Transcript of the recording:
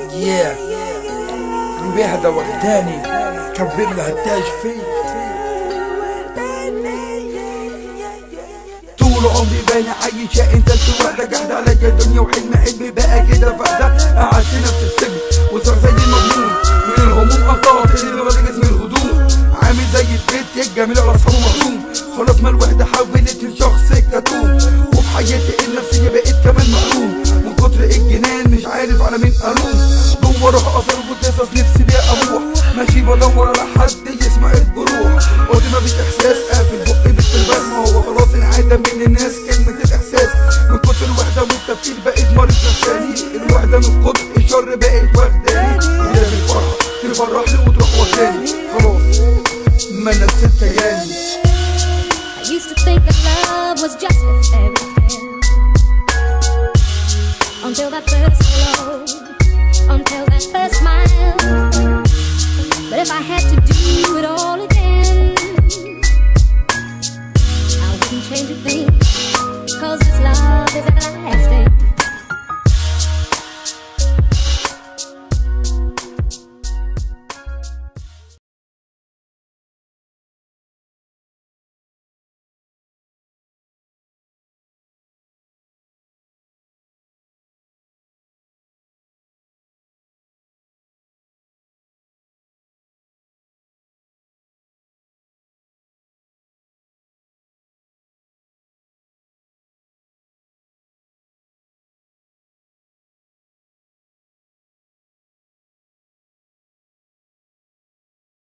yeah بيهدى وحداني كبر لها التاج فيه طول عمري باين عايشة انت انت وحدك قاعد عليا الدنيا وحلم حلمي بقى كده فاحدة قعدت نفس السجن وصار زي المجنون من الهموم قطعت اللي بلغ اسم الهدوم عامل زي البيت الجميل على اصحابه مهضوم خلاص ما الوحدة حولت لشخص كتوم وفي حياتي النفسية بقيت كمان محروم من كتر الجنان مش عارف على مين الوم جوه روح اثر وقصص نفسي بيها اروح ماشي بدور على حد يسمع الجروح قلت ما فيش احساس قافل بقي بالتلباس ما هو خلاص انعدم من الناس كلمة الاحساس من كتر الوحدة والتفكير بقيت مريض نفساني الوحدة من كتر الشر بقيت واخداني هي في الفرحة تفرحني وتروح واخداني خلاص ما انا الست جاني I used to think that love was just a fairy tale. Until that first hello, until that first smile.